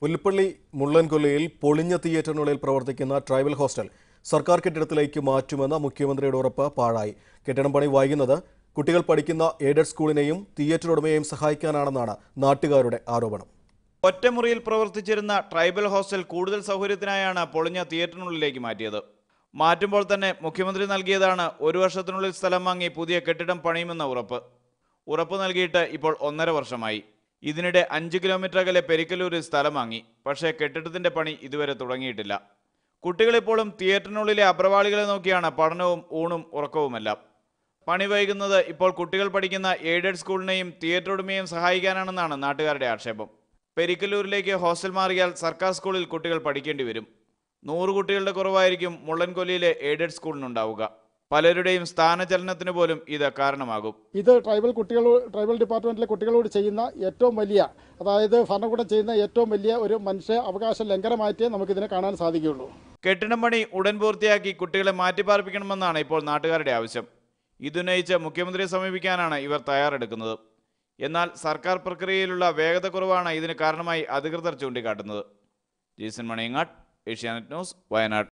പുൽപ്പള്ളി മുള്ളൻകൊല്ലയിൽ പൊളിഞ്ഞ തിയേറ്ററിനുള്ളിൽ പ്രവർത്തിക്കുന്ന tribal hostel സർക്കാർ കെട്ടിടത്തിലേക്ക് മാറ്റുമെന്ന മുഖ്യമന്ത്രിയുടെ ഉറപ്പ് പാഴായി കെട്ടിടം പണി വൈകുന്നത് കുട്ടികൾ പഠിക്കുന്ന എയ്ഡഡ് സ്കൂളിനെയും തിയേറ്റർ ഉടമയെയും സഹായിക്കാനാണെന്നാണ് നാട്ടുകാരുടെ ആരോപണം ഒറ്റമുറിയിൽ പ്രവർത്തിച്ചിരുന്ന ട്രൈബൽ ഹോസ്റ്റൽ കൂടുതൽ സൗകര്യത്തിനായാണ് പൊളിഞ്ഞ തിയേറ്ററിനുള്ളിലേക്ക് മാറ്റിയത് മാറ്റുമ്പോൾ തന്നെ മുഖ്യമന്ത്രി നൽകിയതാണ് ഒരു വർഷത്തിനുള്ളിൽ സ്ഥലം വാങ്ങി പുതിയ കെട്ടിടം പണിയുമെന്ന ഉറപ്പ് ഉറപ്പ് നൽകിയിട്ട് ഇപ്പോൾ ഒന്നര വർഷമായി ഇതിനിടെ അഞ്ച് കിലോമീറ്റർ അകലെ പെരിക്കലൂരിൽ സ്ഥലം വാങ്ങി പക്ഷേ കെട്ടിടത്തിന്റെ പണി ഇതുവരെ തുടങ്ങിയിട്ടില്ല കുട്ടികളിപ്പോഴും തിയേറ്ററിനുള്ളിലെ അപ്രവാളികളെ നോക്കിയാണ് പഠനവും ഊണും ഉറക്കവുമെല്ലാം പണി വൈകുന്നത് ഇപ്പോൾ കുട്ടികൾ പഠിക്കുന്ന എയ്ഡഡ് സ്കൂളിനെയും തിയേറ്റർ ഉടമയെയും സഹായിക്കാനാണെന്നാണ് നാട്ടുകാരുടെ ആക്ഷേപം പെരിക്കല്ലൂരിലേക്ക് ഹോസ്റ്റൽ മാറിയാൽ സർക്കാർ സ്കൂളിൽ കുട്ടികൾ പഠിക്കേണ്ടി വരും നൂറ് കുട്ടികളുടെ കുറവായിരിക്കും മുള്ളൻകൊല്ലിയിലെ എയ്ഡഡ് സ്കൂളിനുണ്ടാവുക പലരുടെയും സ്ഥാനചലനത്തിന് പോലും ഇത് കാരണമാകും ഇത് ട്രൈബൽ കുട്ടികൾ ട്രൈബൽ ഡിപ്പാർട്ട്മെന്റിലെ കുട്ടികളോട് ചെയ്യുന്ന ഏറ്റവും വലിയ അതായത് ഭരണകൂടം ചെയ്യുന്ന ഏറ്റവും വലിയ ഒരു മനുഷ്യ അവകാശ ലംഘനമായിട്ടേ നമുക്കിതിനെ കാണാൻ സാധിക്കുകയുള്ളൂ കെട്ടിടം പണി ഉടൻ പൂർത്തിയാക്കി കുട്ടികളെ മാറ്റിപ്പാർപ്പിക്കണമെന്നാണ് ഇപ്പോൾ നാട്ടുകാരുടെ ആവശ്യം ഇതുന്നയിച്ച് മുഖ്യമന്ത്രിയെ സമീപിക്കാനാണ് ഇവർ തയ്യാറെടുക്കുന്നത് എന്നാൽ സർക്കാർ പ്രക്രിയയിലുള്ള വേഗത കുറവാണ് ഇതിന് കാരണമായി അധികൃതർ ചൂണ്ടിക്കാട്ടുന്നത് ജീസൻ മണിയങ്ങാട് ഏഷ്യാനെറ്റ് ന്യൂസ് വയനാട്